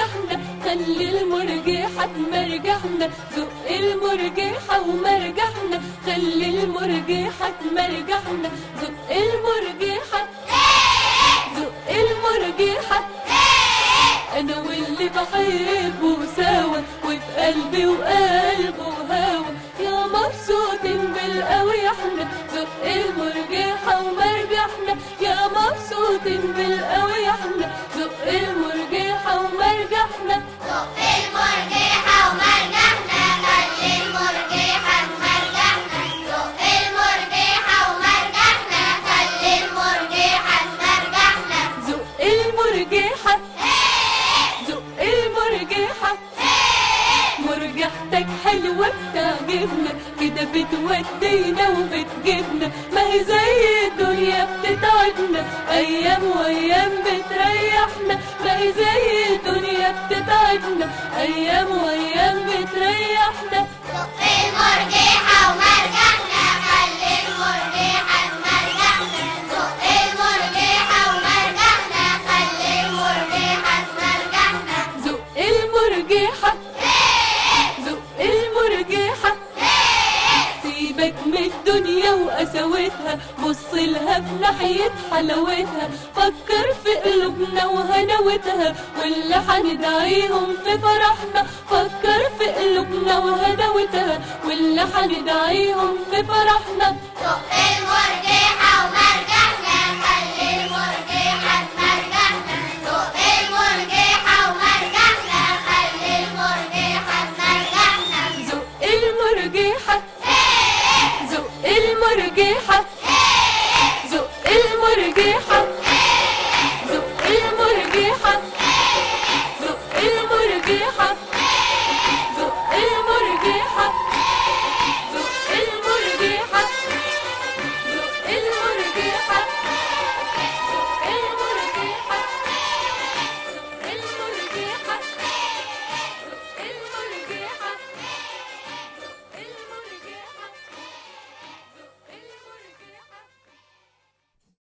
ومرجحنا خلي المرجحة تمرجحنا زق المرجحة ومرجحنا خلي المرجحة تمرجحنا زق المرجحة زق المرجحة انا واللي بحبه سوا وفي قلبي وقلبه هوا يا مبسوطين بالقوي احنا زق المرجحة ومرجحنا يا مبسوطين بالقوي احنا زق المرجحة ومرجحنا زق المرجحة ومرجحنا خلي المرجحة تمرجحنا زق المرجحة ومرجحنا خلي المرجحة تمرجحنا زق المرجحة زق المرجحة مرجحتك حلوة بتعجبنا كده بتودينا وبتجيبنا ما هي زي الدنيا بتتعبنا أيام وأيام بتريحنا ما هي زي الدنيا بتتعبنا أيام وأيام بتريحنا زق المرجحة ومرجحنا خلي المرجحة تمرجحنا زق المرجحة ومرجحنا خلي المرجحة تمرجحنا زق المرجحة زق المرجحة سيبك من الدنيا وقساوتها بص لها في ناحية حلاوتها فكر في قلوبنا وهنوتها واللي هندعيهم في فرحنا فكر في قلوبنا وهنوتها واللي هندعيهم في فرحنا زق المرجحة ومرجحنا